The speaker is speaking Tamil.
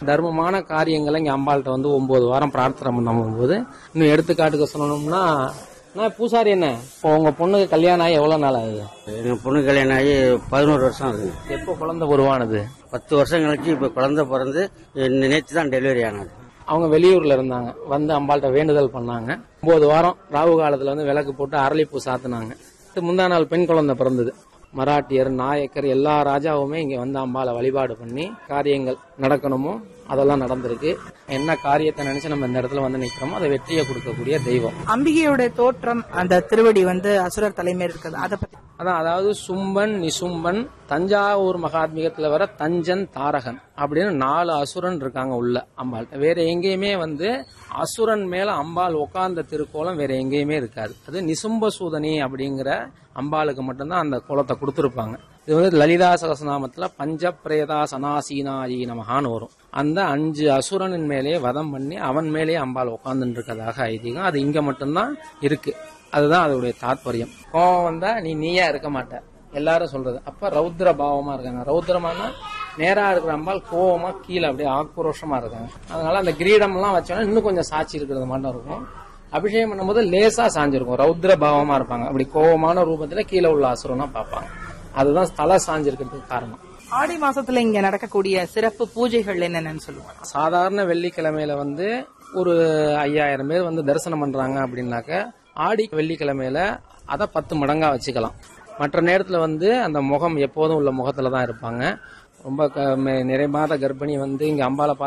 தர்மமான காரியங்களை இங்க அம்பாள்கிட்ட வந்து ஒன்பது வாரம் பிரார்த்தனை பண்ணும் போது இன்னும் எடுத்துக்காட்டுக்கு சொல்லணும்னா நான் பூசாரி என்ன இப்போ உங்க பொண்ணுக்கு கல்யாணம் ஆகி எவ்வளவு நாள் ஆகுது எங்கள் பொண்ணு கல்யாணம் ஆகி பதினோரு வருஷம் ஆகுது எப்போ குழந்தை உருவானது பத்து வருஷம் கழிச்சு இப்போ குழந்தை பிறந்து நேற்று தான் டெலிவரி ஆனது அவங்க வெளியூர்ல இருந்தாங்க வந்து அம்பாள்கிட்ட வேண்டுதல் பண்ணாங்க ஒன்பது வாரம் ராகு காலத்துல வந்து விளக்கு போட்டு அரளிப்பூ சாத்தினாங்க இது முந்தா நாள் பெண் குழந்தை பிறந்தது மராட்டியர் நாயக்கர் எல்லா ராஜாவுமே இங்க வந்து அம்பாளை வழிபாடு பண்ணி காரியங்கள் நடக்கணுமோ அதெல்லாம் நடந்திருக்கு என்ன காரியத்தை நினைச்சு நம்ம இந்த இடத்துல வந்து நிக்கிறோமோ அதை வெற்றியை கொடுக்கக்கூடிய தெய்வம் அம்பிகையோட தோற்றம் அந்த திருவடி வந்து அசுரர் தலைமையில் இருக்குது அதை பத்தி அதான் அதாவது சும்பன் நிசும்பன் தஞ்சாவூர் மகாத்மிகத்துல வர தஞ்சன் தாரகன் அப்படின்னு நாலு அசுரன் இருக்காங்க உள்ள அம்பாள் வேற எங்கேயுமே வந்து அசுரன் மேல அம்பாள் உட்கார்ந்த திருக்கோலம் வேற எங்கேயுமே இருக்காது அது நிசும்ப சூதனி அப்படிங்கிற அம்பாளுக்கு மட்டும்தான் அந்த கோலத்தை கொடுத்துருப்பாங்க இது வந்து லலிதா சகசநாமத்துல பஞ்ச பிரேதா சனாசீனாயி நமகான்னு வரும் அந்த அஞ்சு அசுரனின் மேலேயே வதம் பண்ணி அவன் மேலேயே அம்பாள் உட்கார்ந்துட்டு இருக்கதாக ஐதீகம் அது இங்க மட்டும்தான் இருக்கு அதுதான் அதோடைய தாத்பரியம் கோவம் வந்தா நீ நீயா இருக்க மாட்ட எல்லாரும் சொல்றது அப்ப ரௌத்ர பாவமா இருக்காங்க ரௌத்ரமானா நேரா இருக்கிற அம்பாள் கோவமா கீழே அப்படியே ஆக்ரோஷமா இருக்காங்க அதனால அந்த கிரீடம் எல்லாம் வச்சோன்னா இன்னும் கொஞ்சம் சாட்சி இருக்கிறது மட்டும் இருக்கும் அபிஷேகம் பண்ணும்போது லேசா சாஞ்சிருக்கும் ரௌத்ர பாவமா இருப்பாங்க அப்படி கோவமான ரூபத்துல கீழே உள்ள அசுரனா பார்ப்பாங்க அதுதான் தலை சாஞ்சிருக்கிறதுக்கு காரணம் ஆடி மாசத்துல இங்க நடக்கக்கூடிய சிறப்பு பூஜைகள் என்னென்னு சொல்லுவாங்க சாதாரண வெள்ளிக்கிழமையில வந்து ஒரு ஐயாயிரம் பேர் வந்து தரிசனம் பண்றாங்க அப்படின்னாக்க ஆடி வெள்ளிக்கிழமையில அதை பத்து மடங்கா வச்சுக்கலாம் மற்ற நேரத்துல வந்து அந்த முகம் எப்போதும் உள்ள முகத்துல தான் இருப்பாங்க ரொம்ப க- மே- நிறைமாத கர்ப்பிணி வந்து இங்க அம்பாளை